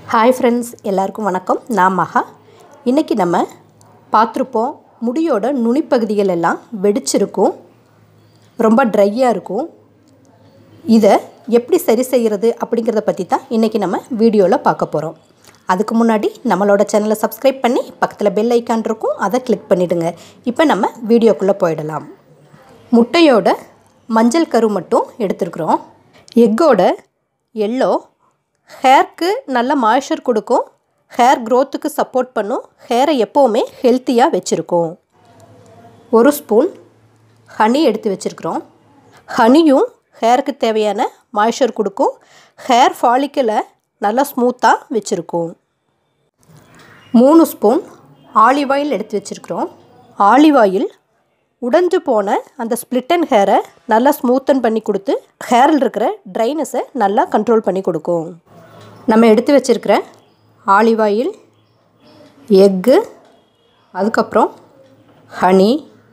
hi friends எல்லாருக்கும் வணக்கம் நான் மகா இன்றைக்கி நம்ம பார்த்துருப்போம் முடியோட நுனிப்பகுதிகள் எல்லாம் வெடிச்சிருக்கும் ரொம்ப ட்ரையாக இருக்கும் இதை எப்படி சரி செய்கிறது அப்படிங்கிறத பற்றி தான் இன்றைக்கி நம்ம வீடியோவில் பார்க்க போகிறோம் அதுக்கு முன்னாடி நம்மளோட சேனலை சப்ஸ்கிரைப் பண்ணி பக்கத்தில் பெல் ஐக்கான் இருக்கும் அதை கிளிக் பண்ணிவிடுங்க இப்போ நம்ம வீடியோக்குள்ளே போயிடலாம் முட்டையோட மஞ்சள் கரு மட்டும் எடுத்துருக்குறோம் எக்கோட எல்லோ ஹேர்க்கு நல்ல மாய்ஸ்சர் கொடுக்கும் ஹேர் க்ரோத்துக்கு சப்போர்ட் பண்ணும் ஹேரை எப்போவுமே ஹெல்த்தியாக வச்சுருக்கோம் ஒரு ஸ்பூன் ஹனி எடுத்து வச்சுருக்குறோம் ஹனியும் ஹேருக்கு தேவையான மாய்ஸ்சர் கொடுக்கும் ஹேர் ஃபாலிக்கலை நல்லா ஸ்மூத்தாக வச்சுருக்கோம் மூணு ஸ்பூன் ஆலிவ் ஆயில் எடுத்து வச்சுருக்குறோம் ஆலிவ் ஆயில் உடைஞ்சு போன அந்த ஸ்ப்ளிட்டன் ஹேரை நல்லா ஸ்மூத்தன் பண்ணி கொடுத்து ஹேரில் இருக்கிற ட்ரைனஸை நல்லா கண்ட்ரோல் பண்ணி கொடுக்கும் நம்ம எடுத்து வச்சுருக்கிற ஆலிவ் ஆயில் எக்கு அதுக்கப்புறம் ஹனி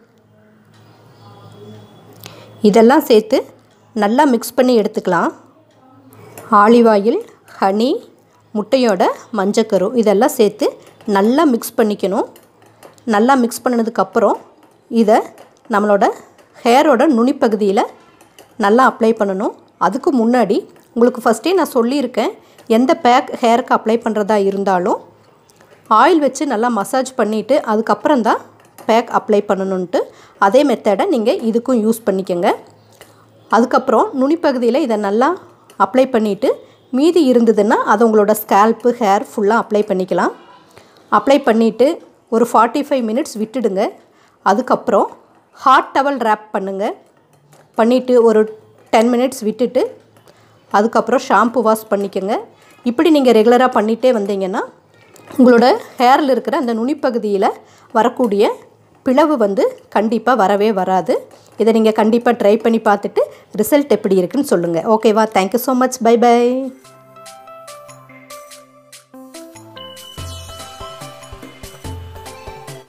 இதெல்லாம் சேர்த்து நல்லா மிக்ஸ் பண்ணி எடுத்துக்கலாம் ஆலிவ் ஆயில் ஹனி முட்டையோட மஞ்சக்கரு இதெல்லாம் சேர்த்து நல்லா மிக்ஸ் பண்ணிக்கணும் நல்லா மிக்ஸ் பண்ணினதுக்கப்புறம் இதை நம்மளோட ஹேரோட நுனிப்பகுதியில் நல்லா அப்ளை பண்ணணும் அதுக்கு முன்னாடி உங்களுக்கு ஃபஸ்ட்டே நான் சொல்லியிருக்கேன் எந்த பேக் ஹேருக்கு அப்ளை பண்ணுறதா இருந்தாலும் ஆயில் வச்சு நல்லா மசாஜ் பண்ணிவிட்டு அதுக்கப்புறம் தான் பேக் அப்ளை பண்ணணுன்ட்டு அதே மெத்தடை நீங்கள் இதுக்கும் யூஸ் பண்ணிக்கோங்க அதுக்கப்புறம் நுனிப்பகுதியில் இதை நல்லா அப்ளை பண்ணிவிட்டு மீதி இருந்ததுன்னா அது உங்களோட ஸ்கேல்ப்பு ஹேர் ஃபுல்லாக அப்ளை பண்ணிக்கலாம் அப்ளை பண்ணிவிட்டு ஒரு ஃபார்ட்டி ஃபைவ் மினிட்ஸ் விட்டுடுங்க அதுக்கப்புறம் ஹாட் டவல் ரேப் பண்ணுங்கள் பண்ணிவிட்டு ஒரு டென் மினிட்ஸ் விட்டுட்டு அதுக்கப்புறம் ஷாம்பு வாஷ் பண்ணிக்கோங்க இப்படி நீங்கள் ரெகுலராக பண்ணிகிட்டே வந்தீங்கன்னா உங்களோட ஹேரில் இருக்கிற அந்த நுனிப்பகுதியில் வரக்கூடிய பிளவு வந்து கண்டிப்பாக வரவே வராது இதை நீங்கள் கண்டிப்பாக ட்ரை பண்ணி பார்த்துட்டு ரிசல்ட் எப்படி இருக்குன்னு சொல்லுங்கள் ஓகேவா thank you so much bye by